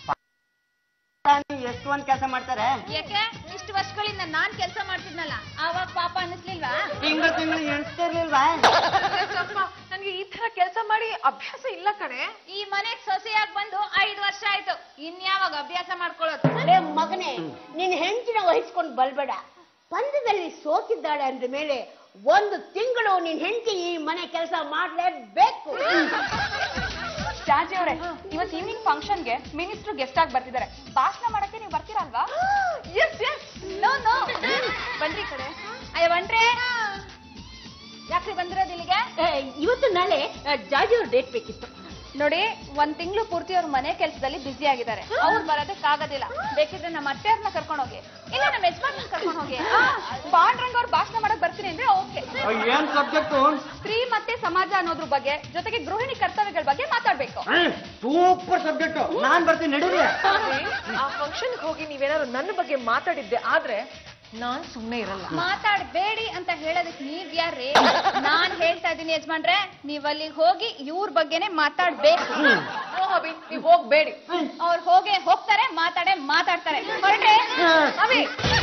ಎಷ್ಟು ಒಂದ್ ಕೆಲಸ ಮಾಡ್ತಾರೆ ಯಾಕೆ ಇಷ್ಟು ವರ್ಷಗಳಿಂದ ನಾನ್ ಕೆಲಸ ಮಾಡ್ತಿದ್ನಲ್ಲ ಆವಾಗ ಪಾಪ ಅನ್ನಿಸ್ಲಿಲ್ವಾ ತಿಂಗಳು ತಿಂಗಳು ಎಣಿಸ್ತಿರ್ಲಿಲ್ವಾ ಸ್ವಲ್ಪ ನನ್ಗೆ ಈ ತರ ಕೆಲಸ ಮಾಡಿ ಅಭ್ಯಾಸ ಇಲ್ಲ ಕಣೆ ಈ ಮನೆಗ್ ಸೊಸೆಯಾಗಿ ಬಂದು ಐದು ವರ್ಷ ಆಯ್ತು ಇನ್ಯಾವಾಗ ಅಭ್ಯಾಸ ಮಾಡ್ಕೊಳ್ಳೋದು ಅರೆ ಮಗನೇ ನಿನ್ ಹೆಂಡತಿನ ವಹಿಸ್ಕೊಂಡು ಬಲ್ಬೇಡ ಪಂದ್ಯದಲ್ಲಿ ಸೋತಿದ್ದಾಳೆ ಅಂದ ಮೇಲೆ ಒಂದು ತಿಂಗಳು ನಿನ್ ಹೆಂಡತಿ ಈ ಮನೆ ಕೆಲಸ ಮಾಡ್ಲೇಬೇಕು ಜಾಜಿ ಅವರೇ ಇವತ್ತು ಈವ್ನಿಂಗ್ ಫಂಕ್ಷನ್ಗೆ ಮಿನಿಸ್ಟ್ರು ಗೆಸ್ಟ್ ಆಗಿ ಬರ್ತಿದ್ದಾರೆ ಭಾಷಣ ಮಾಡಕ್ಕೆ ನೀವು ಬರ್ತೀರಲ್ವಾ ಎಸ್ ಎಸ್ ನೋ ನೋ ಬನ್ರಿ ಈ ಕಡೆ ಅಯ್ಯ ಬನ್ರಿ ಯಾಕ್ರಿ ಬಂದಿರೋದು ಇಲ್ಲಿಗೆ ಏ, ಇವತ್ತು ನಾಳೆ ಜಾಜಿ ಅವ್ರ ಡೇಟ್ ಬೇಕಿತ್ತು ನೋಡಿ ಒಂದ್ ತಿಂಗಳು ಪೂರ್ತಿ ಅವ್ರ ಮನೆ ಕೆಲಸದಲ್ಲಿ ಬ್ಯುಸಿ ಆಗಿದ್ದಾರೆ ಅವ್ರು ಬರೋದಕ್ಕೆ ಆಗೋದಿಲ್ಲ ಬೇಕಿದ್ರೆ ನಮ್ಮ ಅತ್ತೆಯವ್ರನ್ನ ಕರ್ಕೊಂಡು ಹೋಗಿ ಇಲ್ಲ ನಮ್ಮ ಯಜಮಾನ್ ಕರ್ಕೊಂಡು ಹೋಗಿ ಪಾಂಡ್ರಂಗ್ ಅವ್ರು ಭಾಷಣ ಮಾಡಕ್ ಬರ್ತೀನಿ ಅಂದ್ರೆ ಓಕೆ ಏನ್ ಸಬ್ಜೆಕ್ಟು ಸ್ತ್ರೀ ಮತ್ತೆ ಸಮಾಜ ಅನ್ನೋದ್ರ ಬಗ್ಗೆ ಜೊತೆಗೆ ಗೃಹಿಣಿ ಕರ್ತವ್ಯಗಳ ಬಗ್ಗೆ ಮಾತಾಡ್ಬೇಕು ಸೂಪರ್ ಸಬ್ಜೆಕ್ಟ್ ನಾನ್ ಬರ್ತೀನಿ ನಡೀರಿ ಆ ಫಂಕ್ಷನ್ ಹೋಗಿ ನೀವೇನಾದ್ರು ನನ್ನ ಬಗ್ಗೆ ಮಾತಾಡಿದ್ದೆ ಆದ್ರೆ ನಾನ್ ಸುಮ್ನೆ ಇರಲ್ಲ ಮಾತಾಡ್ಬೇಡಿ ಅಂತ ಹೇಳೋದಕ್ಕೆ ನೀವ್ ಯಾರ್ರಿ ನಾನ್ ಹೇಳ್ತಾ ಇದ್ದೀನಿ ಯಜಮಾನ್ರೆ ನೀವ್ ಅಲ್ಲಿಗೆ ಹೋಗಿ ಇವ್ರ ಬಗ್ಗೆನೆ ಮಾತಾಡ್ಬೇಕು ಓ ಅಭಿ ನೀವ್ ಹೋಗ್ಬೇಡಿ ಅವ್ರು ಹೋಗೇ ಹೋಗ್ತಾರೆ ಮಾತಾಡೇ ಮಾತಾಡ್ತಾರೆ ಹೊರಟ್ರೆ ಅಭಿ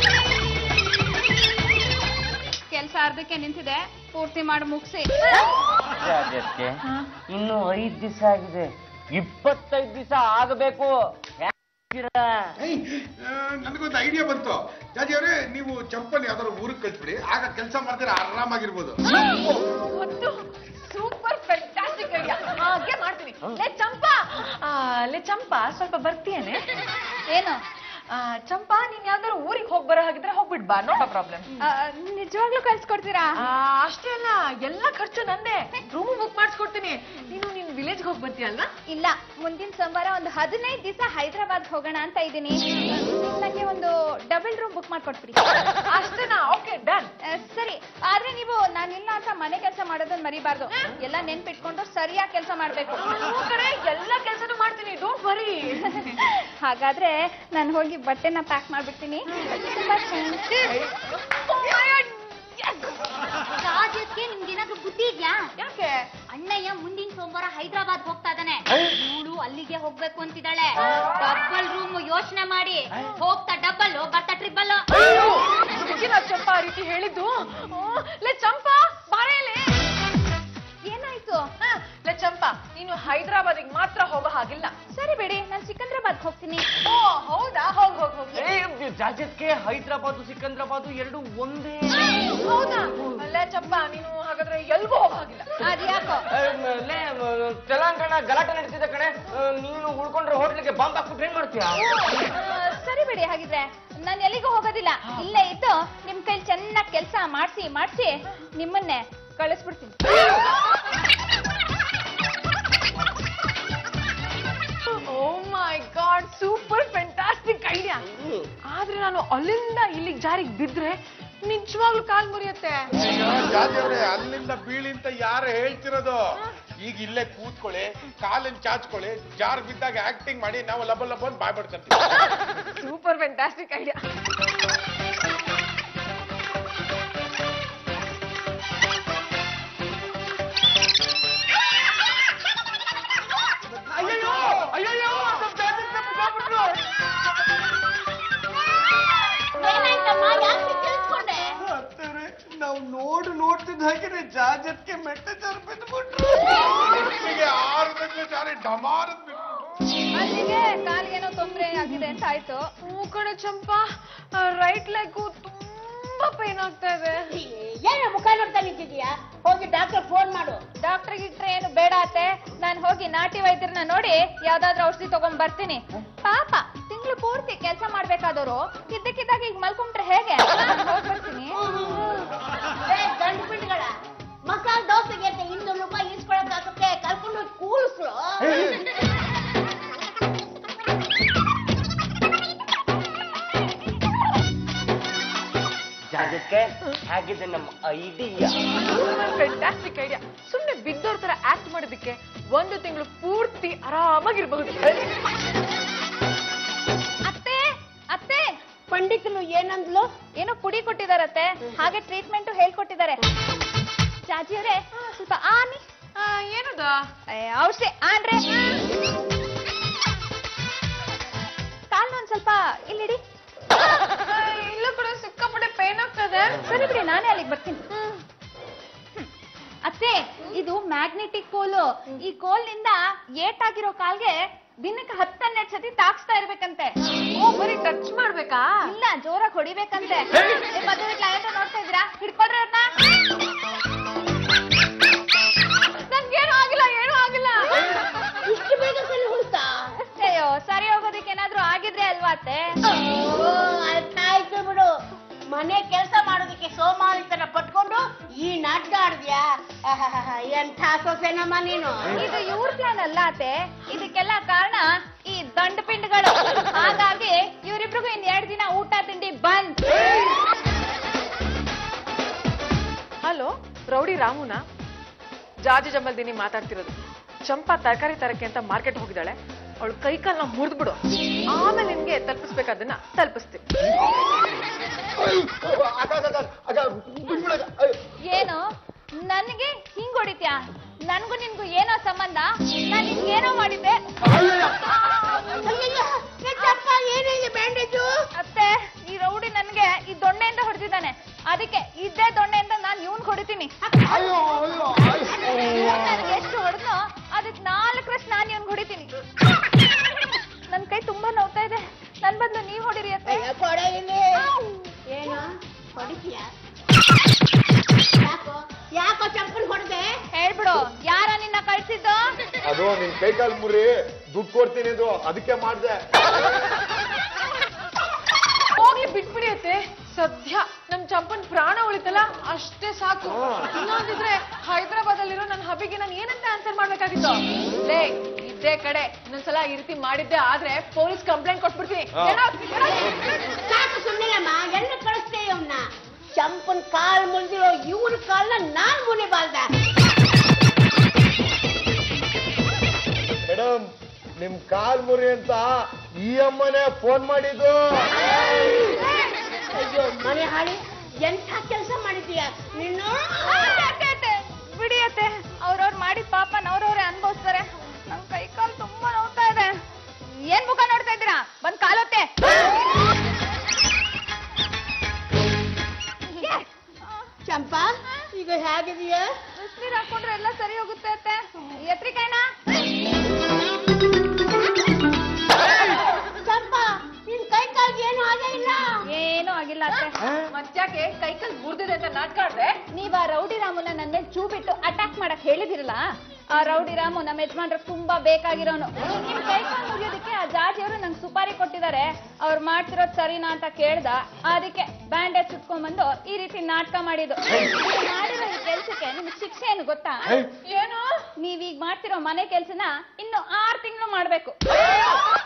ಕೆಲ್ಸ ಅರ್ಧಕ್ಕೆ ನಿಂತಿದೆ ಪೂರ್ತಿ ಮಾಡಿ ಮುಗಿಸಿ ರಾಜಕ್ಕೆ ಇನ್ನು ಐದ್ ದಿವಸ ಆಗಿದೆ ಇಪ್ಪತ್ತೈದು ದಿವಸ ಆಗಬೇಕು ಹೇಳ್ತೀರಾ? ಏಯ್, ಆ, ನನಗೊಂದು ಐಡಿಯಾ ಬಂತು ಜಾಜಿ ಅವರೇ ನೀವು ಚಂಪನ್ ಯಾವ್ದಾದ್ರು ಊರಿಗೆ ಕಳ್ಸ್ಬಿಡಿ ಆಗ ಕೆಲಸ ಮಾಡ್ತೀರಾ ಆರಾಮಾಗಿರ್ಬೋದು ಒಂದು ಸೂಪರ್ ಫ್ಯಾಂಟಾಸ್ಟಿಕ್ ಐಡಿಯಾ ಹಾಗೆ ಮಾಡ್ತೀನಿ ಲೇ ಚಂಪಾ ಆ, ಲೇ ಚಂಪಾ ಸ್ವಲ್ಪ ಬರ್ತೀಯೇನೆ ಏನು ಆ, ಚಂಪಾ ನೀನ್ ಯಾವ್ದಾದ್ರು ಊರಿಗೆ ಹೋಗ್ ಬರೋ ಹಾಗಿದ್ರೆ ಹೋಗ್ಬಿಡ್ ಬಾ ನೋ ಪ್ರಾಬ್ಲಮ್ ಆ, ನಿಜವಾಗ್ಲೂ ಕಳ್ಸ್ಕೊಡ್ತೀರಾ ಅಷ್ಟೇ ಅಲ್ಲ ಎಲ್ಲ ಖರ್ಚು ನಂದೇ ರೂಮ್ ಬುಕ್ ಮಾಡಿಸ್ಕೊಡ್ತೀನಿ ನೀನು ನಿನ್ ವಿಲೇಜ್ಗೆ ಹೋಗಿ ಬರ್ತೀಯ ಅಲ್ವಾ ಇಲ್ಲ ಮುಂದಿನ ಸೋಮವಾರ ಒಂದು ಹದಿನೈದು ದಿವಸ ಹೈದರಾಬಾದ್ ಹೋಗೋಣ ಅಂತ ಇದ್ದೀನಿ ನನಗೆ ಒಂದು ಡಬಲ್ ರೂಮ್ ಬುಕ್ ಮಾಡ್ಕೊಟ್ಬಿಡಿ ಅಷ್ಟೇನಾ ಓಕೆ ಡನ್ ಆ, ಸರಿ ಆದ್ರೆ ನೀವು ನಾನಿಲ್ಲ ಅಂತ ಮನೆ ಕೆಲಸ ಮಾಡೋದನ್ನ ಮರಿಬಾರ್ದು ಎಲ್ಲ ನೆನ್ಪಿಟ್ಕೊಂಡು ಸರಿಯಾಗಿ ಕೆಲಸ ಮಾಡ್ಬೇಕು ಕಡೆ ಎಲ್ಲ ಕೆಲಸನೂ ಮಾಡ್ತೀನಿ ಡೋಂಟ್ ವರಿ ಹಾಗಾದ್ರೆ ನಾನು ಹೋಗಿ ಬಟ್ಟೆನ ಪ್ಯಾಕ್ ಮಾಡ್ಬಿಡ್ತೀನಿ ತುಂಬಾ ರಾಜಕ್ಕೆ ನಿಮ್ಗೇನಾದ್ರೂ ಬುದ್ಧಿ ಇದ್ಯಾ ಯಾಕೆ ಅಣ್ಣಯ್ಯ ಮುಂದಿನ ಸೋಮವಾರ ಹೈದರಾಬಾದ್ ಹೋಗ್ತಾ ಇದ್ದಾನೆ ಇವಳು ಅಲ್ಲಿಗೆ ಹೋಗ್ಬೇಕು ಅಂತಿದ್ದಾಳೆ ಡಬಲ್ ರೂಮ್ ಯೋಚನೆ ಮಾಡಿ ಹೋಗ್ತಾ ಡಬಲ್ ಬರ್ತಾ ಟ್ರಿಬಲ್ ಇದಕ್ಕಿನ ಚಂಪ ಆ ರೀತಿ ಹೇಳಿದ್ದು ಓ, ಲೇ ಚಂಪಾ ಬಾರೇಲೆ ಏನಾಯ್ತು ಲೇ ಚಂಪಾ ನೀನು ಹೈದರಾಬಾದಿಗೆ ಮಾತ್ರ ಹೋಗೋ ಹಾಗಿಲ್ಲ ಸರಿ ಬಿಡಿ ನಾನು ಸಿಕಂದ್ರಾಬಾದ್ ಹೋಗ್ತೀನಿ ಓ ಹೌದಾ ಹೋಗ್ ಹೋಗ್ ಹೋಗಿ ಏ ಜಾಜಕ್ಕೆ ಹೈದರಾಬಾದ್ ಸಿಕಂದ್ರಾಬಾದ್ ಎರಡು ಒಂದೇ ಹೌದಾ ಲೇ ಚಂಪಾ ನೀನು ಹಾಗಾದ್ರೆ ಎಲ್ಗೂ ಹೋಗೋ ಹಾಗಿಲ್ಲ ಅದ್ಯಾಕೋ ಏ, ಮ- ಲೇ, ಮ- ತೆಲಂಗಾಣ ಗಲಾಟೆ ನಡೀತಿದೆ ಕಣೆ ಆ, ನೀನು ಉಳ್ಕೊಂಡ್ರೆ ಹೋಟ್ಲಿಗೆ ಬಾಂಬ್ ಹಾಕ್ಬಿಟ್ಟು ಏನ್ ಮಾಡ್ತೀಯಾ ಆ, ಸರಿ ಬಿಡಿ ಹಾಗಿದ್ರೆ ನಾನು ಎಲ್ಲಿಗೂ ಹೋಗೋದಿಲ್ಲ ಇಲ್ಲೇ ಇದ್ದು ನಿಮ್ ಕೈಲಿ ಚೆನ್ನಾಗಿ ಕೆಲಸ ಮಾಡಿಸಿ ಮಾಡಿಸಿ ನಿಮ್ಮನ್ನೇ ಕಳಿಸ್ಬಿಡ್ತೀನಿ oh my god super fantastic idea ಆದ್ರೆ ನಾನು ಅಲ್ಲಿಂದ ಇಲ್ಲಿಗೆ ಜಾರಿಗೆ ಬಿದ್ರೆ ನಿಜವಾಗ್ಲೂ ಕಾಲ್ ಮುರಿಯತ್ತೆ ಜಾತಿಯವ್ರೆ ಅಲ್ಲಿಂದ ಬೀಳಿ ಅಂತ ಯಾರು ಹೇಳ್ತಿರೋದು ಈಗ ಇಲ್ಲೇ ಕೂತ್ಕೊಳ್ಳಿ ಕಾಲನ್ ಚಾಚ್ಕೊಳ್ಳಿ ಜಾರ್ ಬಿದ್ದಾಗ ಆಕ್ಟಿಂಗ್ ಮಾಡಿ ನಾವು ಲಬ್ಬ ಲಬ್ಬ ಅಂತ ಬಾಯ್ ಬಿಡ್ಕೊಂತೀವಿ ಸೂಪರ್ ಫ್ಯಾಂಟಾಸ್ಟಿಕ್ ಐಡಿಯಾ ಅಯ್ಯಯ್ಯೋ ಅಯ್ಯಯ್ಯೋ ನಮ್ ಜಾಜಕ್ ತಪ್ಪಿಸ್ಕೊಂಡ್ಬಿಟ್ರು. ಅತ್ತರೆ ನಾವು ನೋಡು ನೋಡ್ತಿದ್ದ ಹಾಗೆ ಜಾಜತ್ಗೆ ಮೆಟ್ಟ ಜಾರ್ ಬಿದ್ಬಿಟ್ರು ಮೆಟ್ಟಿಗೆ ಆರದಕ್ಕೆ ಜಾರಿ ಡಮಾರ್ ಅಂತ ಬಿದ್ಬಿಟ್ರು. ಅಲ್ಲಿಗೆ ಕಾಲ್ಗೇನೋ ತೊಂದರೆ ಆಗಿದೆ ಅಂತ ಆಯ್ತು ಹ್ಞೂ ಕಣೆ ಚಂಪಾ ರೈಟ್ ಲೆಗ್ ತುಂಬಾ ಪೇನ್ ಆಗ್ತಾ ಇದೆ ಏನೋ ಮುಖ ನೋಡ್ತಾ ನಿಂತಿದ್ಯಾ ಹೋಗಿ ಡಾಕ್ಟರ್ ಫೋನ್ ಮಾಡು ಡಾಕ್ಟರ್ ಇಟ್ರೆ ಏನು ಬೇಡ ಅತ್ತೆ ನಾನು ಹೋಗಿ ನಾಟಿ ವೈದ್ಯರನ್ನ ನೋಡಿ ಯಾವ್ದಾದ್ರು ಔಷಧಿ ತಗೊಂಡ್ ಬರ್ತೀನಿ ಪಾಪ ತಿಂಗಳು ಪೂರ್ತಿ ಕೆಲಸ ಮಾಡ್ಬೇಕಾದವರು ಇದ್ದಕ್ಕಿದ್ದಾಗ ಈಗ ಮಲ್ಕೊಂಡ್ರೆ ಹೇಗೆ ಹೋಗ್ ಬರ್ತೀನಿ ಏ, ಗಂಡು ಪಿಂಡ್ಗಳ ಮಸಾಲೆ ದೋಸೆಗೆ ಅಂತ ಇನ್ನೂರು ರೂಪಾಯಿ ಈಸ್ಕೊಳಕ್ಕಾಗತ್ತೆ ಕರ್ಕೊಂಡು ಹೋಗಿ ಕೂರಿಸ್ರು ಜಾಜಕ್ಕೆ ಹೇಗಿದೆ ನಮ್ಮ ಐಡಿಯಾ ಫ್ಯಾಂಟಾಸ್ಟಿಕ್ ಐಡಿಯಾ ಸುಮ್ಮನೆ ಬಿದ್ದವ್ರ ತರ ಆಕ್ಟ್ ಮಾಡೋದಕ್ಕೆ ಒಂದು ತಿಂಗಳು ಪೂರ್ತಿ ಆರಾಮಾಗಿರ್ಬಹುದು ಅತ್ತೆ ಅತ್ತೆ ಪಂಡಿತರು ಏನಂದ್ಲು ಏನೋ ಪುಡಿ ಕೊಟ್ಟಿದಾರತ್ತೆ ಹಾಗೆ ಟ್ರೀಟ್ಮೆಂಟ್ ಹೇಳ್ಕೊಟ್ಟಿದ್ದಾರೆ ಚಾಚಿಯವರೇ ಸ್ವಲ್ಪ ಆನಿ ಏನದ ಏ, ಔಷಧಿ ಆನ್ರೆ ಕಾಲ್ನ ಒಂದ್ ಸ್ವಲ್ಪ ಇಲ್ಲಿಡಿ ಇಲ್ಲ ಕೂಡ ಸಿಕ್ಕಾಪಟ್ಟೆ ಪೇನ್ ಆಗ್ತದೆ ಸರಿ ಬಿಡಿ ನಾನೇ ಅಲ್ಲಿಗೆ ಬರ್ತೀನಿ ಹ್ಮ್. ಅತ್ತೆ ಇದು ಮ್ಯಾಗ್ನೆಟಿಕ್ ಕೋಲು ಈ ಕೋಲ್ನಿಂದ ಏಟಾಗಿರೋ ಕಾಲ್ಗೆ ದಿನಕ್ಕೆ ಹತ್ತನ್ನೆರಡು ಸತಿ ತಾಕ್ಸ್ತಾ ಇರ್ಬೇಕಂತೆ ಓ ಬರೀ ಟಚ್ ಮಾಡ್ಬೇಕಾ ಇಲ್ಲ ಜೋರಾಗಿ ಹೊಡಿಬೇಕಂತೆ ಏ, ಮದುವೆ ಕ್ಲೈಂಟ್ ನೋಡ್ತಾ ಇದ್ದೀರಾ ಹಿಡ್ಕೊಳ್ರಿ ಅವ್ರನ್ನ ನನ್ಗೇನು ಆಗಿಲ್ಲ ಏನೂ ಆಗಿಲ್ಲ ಇಷ್ಟು ಬೇಗ ಸರಿ ಹೋಯ್ತಾ ಅಯ್ಯೋ ಸರಿ ಹೋಗೋದಕ್ಕೆ ಏನಾದ್ರೂ ಆಗಿದ್ರೆ ಅಲ್ವಾ ಅತ್ತೆ ಓ, ಅರ್ಥ ಆಯ್ತು ಬಿಡು ಮನೆ ಕೆಲಸ ಮಾಡೋದಕ್ಕೆ ಸೋಮಾರಿತನ ಪಟ್ಕೊಂಡು ಈ ನಾಟಕ ಆಡಿದ್ಯಾ ಆಹಾಹಾಹ, ಎಂಥ ಸೊಸೆನಮ್ಮ ನೀನು ಇದು ಇವ್ರ ಪ್ಲಾನ್ ಅಲ್ಲ ಅತ್ತೆ ಇದಕ್ಕೆಲ್ಲ ಕಾರಣ ಈ ದಂಡ ಪಿಂಡ್ಗಳು ಹಾಗಾಗಿ ಇವರಿಬ್ರಿಗೂ ಇನ್ ಎರಡ್ ದಿನ ಊಟ ತಿಂಡಿ ಬಂದ್ ಹಲೋ ರೌಡಿ ರಾಮುನಾ ಜಾಜಿ ಜಂಬಲ್ದಿನಿ ಮಾತಾಡ್ತಿರೋದು ಚಂಪಾ ತರಕಾರಿ ತರಕ್ಕೆ ಅಂತ ಮಾರ್ಕೆಟ್ ಹೋಗಿದ್ದಾಳೆ ಅವಳು ಕೈ ಕಾಲ್ನ ಮುರಿದ್ಬಿಡು ಆಮೇಲೆ ನಿನ್ಗೆ ತಲುಪಿಸ್ಬೇಕದನ್ನ ತಲುಪಿಸ್ತೀನಿ ಏನು ನನಗೆ ಹಿಂಗ್ ಹೊಡಿತ್ಯಾ ನನ್ಗೂ ನಿನ್ಗೂ ಏನೋ ಸಂಬಂಧ ನಾನ್ ನಿನ್ಗೇನೋ ಮಾಡಿದ್ದೆ ಅಯ್ಯಯ್ಯೋ, ಯಾಕಪ್ಪ, ಏನಿದೆ ಬ್ಯಾಂಡೇಜು ಅತ್ತೆ ಈ ರೌಡಿ ನನ್ಗೆ ಈ ದೊಣ್ಣೆಯಿಂದ ಹೊಡೆದಿದ್ದಾನೆ ಅದಕ್ಕೆ ಇದ್ದೇ ದೊಣ್ಣೆಯಿಂದ ನಾನು ಇವನ್ ಹೊಡಿತೀನಿ ನನಗೆ ಎಷ್ಟು ಹೊಡೆದ್ನೋ ಅದಕ್ಕೆ ನಾಲ್ಕರಷ್ಟು ನಾನು ಇವನ್ ಹೊಡಿತೀನಿ ನನ್ ಕೈ ತುಂಬಾ ನೋವ್ತಾ ಇದೆ ನನ್ ಬದಲು ನೀವ್ ಹೊಡಿರಿ ಅತ್ತೆ ಕೊಡೆ ಇಲ್ಲಿ ಏನು ಹೊಡಿತೀಯ ಯಾಕೋ ಯಾಕೋ ಚಪ್ಪಲ್ ಹೊಡೆದೆ ಹೇಳ್ಬಿಡು ಯಾರ ನಿನ್ನ ಕಳ್ಸಿದ್ದು ಅದು ನಿನ್ ಕೈ ಕಾಲು ಮುರಿ ದುಡ್ಡು ಕೊಡ್ತೀನಿ ಅದು ಅದಕ್ಕೆ ಮಾಡ್ದೆ ಹೋಗ್ಲಿ ಬಿಟ್ಬಿಡಿ ಅತ್ತೆ ಸದ್ಯ ನಮ್ ಚಂಪನ್ ಪ್ರಾಣ ಉಳಿತಲ್ಲ ಅಷ್ಟೇ ಸಾಕು ಇಲ್ಲಾಂದಿದ್ರೆ ಹೈದರಾಬಾದ್ ಅಲ್ಲಿರೋ ನನ್ನ ಹಬ್ಬಿಗೆ ನಾನು ಏನಂತ ಆನ್ಸರ್ ಮಾಡ್ಬೇಕಾಗಿತ್ತು ಲೇ ಇದ್ದೇ ಕಡೆ ಇನ್ನೊಂದ್ಸಲ ಈ ರೀತಿ ಮಾಡಿದ್ದೆ ಆದ್ರೆ ಪೊಲೀಸ್ ಕಂಪ್ಲೇಂಟ್ ಕೊಟ್ಬಿಡ್ತೀನಿ ಏನೋ, ಏನೋ. ಸಾಕು ಸುಮ್ಮನೆಮ್ಮ ಎಲ್ಲ ಕಳಿಸ್ತೇವೆ ಅವನ್ನ ಚಂಪನ್ ಕಾಲ್ ಮುರಿದಿರೋ ಇವ್ರ ಕಾಲ್ನ ನಾನ್ ಮುನಿಬಾರ್ದ ಮೇಡಮ್ ನಿಮ್ ಕಾಲ್ ಮುರಿ ಅಂತ ಈ ಅಮ್ಮನೇ ಫೋನ್ ಮಾಡಿದ್ದು ಅಯ್ಯೋ ಮನೆ ಹಾಳಿ ಎಂಥ ಕೆಲಸ ಮಾಡಿದೀಯ ನೀನು ಬಿಡಿಯತ್ತೆ ಅವ್ರವ್ರು ಮಾಡಿದ ಪಾಪನ ಅವ್ರವ್ರೆ ಅನ್ಭವಿಸ್ತಾರೆ ನಮ್ ಕೈ ಕಾಲು ತುಂಬಾ ನೋವ್ತಾ ಇದೆ ಏನ್ ಮುಖ ನೋಡ್ತಾ ಇದ್ದೀರಾ ಬಂದ್ ಕಾಲೊತ್ತೆ ಚಂಪಾ ಈಗ ಹೇಗಿದೀಯ ಬಿಸ್ನೀರ್ ಹಾಕೊಂಡ್ರೆ ಎಲ್ಲ ಸರಿ ಹೋಗುತ್ತೆ ಅತ್ತೆ ಎತ್ರಿಕೈನ ಚಂಪಾ ನಿನ್ ಕೈ ಕಾಲ್ಗೆ ಏನು ಆಗೇ ಇಲ್ಲ ಏನೂ ಆಗಿಲ್ಲ ಅತ್ತೆ ಮತ್ತ್ಯಾಕೆ ಕೈಕಲ್ ಮುರಿದಿದೆ ಅಂತ ನಾಟಕ ಆಡ್ದೆ ನೀವ್ ಆ ರೌಡಿ ರಾಮುನ ನನ್ನ ಮೇಲೆ ಚೂ ಬಿಟ್ಟು ಅಟ್ಯಾಕ್ ಮಾಡಕ್ ಹೇಳಿದಿರಲ್ಲ ಆ ರೌಡಿ ರಾಮು ನಮ್ಮ ಯಜಮಾನ್ರ ತುಂಬಾ ಬೇಕಾಗಿರೋನು ನಿಮ್ ಕೈ ಕಾಲು ಮುಗಿಯೋದಕ್ಕೆ ಆ ಜಾಜಿಯವರು ನಂಗೆ ಸುಪಾರಿ ಕೊಟ್ಟಿದ್ದಾರೆ ಅವ್ರು ಮಾಡ್ತಿರೋದ್ ಸರಿನಾ ಅಂತ ಕೇಳ್ದ ಅದಕ್ಕೆ ಬ್ಯಾಂಡೇಜ್ ಸುತ್ಕೊಂಡ್ಬಂದು ಈ ರೀತಿ ನಾಟಕ ಮಾಡಿದ್ದು ನೀವ್ ಮಾಡಿರೋ ಈ ಕೆಲ್ಸಕ್ಕೆ ನಿಮ್ಗೆ ಶಿಕ್ಷೆ ಏನು ಗೊತ್ತಾ ಏನು ನೀವೀಗ ಮಾಡ್ತಿರೋ ಮನೆ ಕೆಲ್ಸನ ಇನ್ನು ಆರ್ ತಿಂಗಳು ಮಾಡ್ಬೇಕು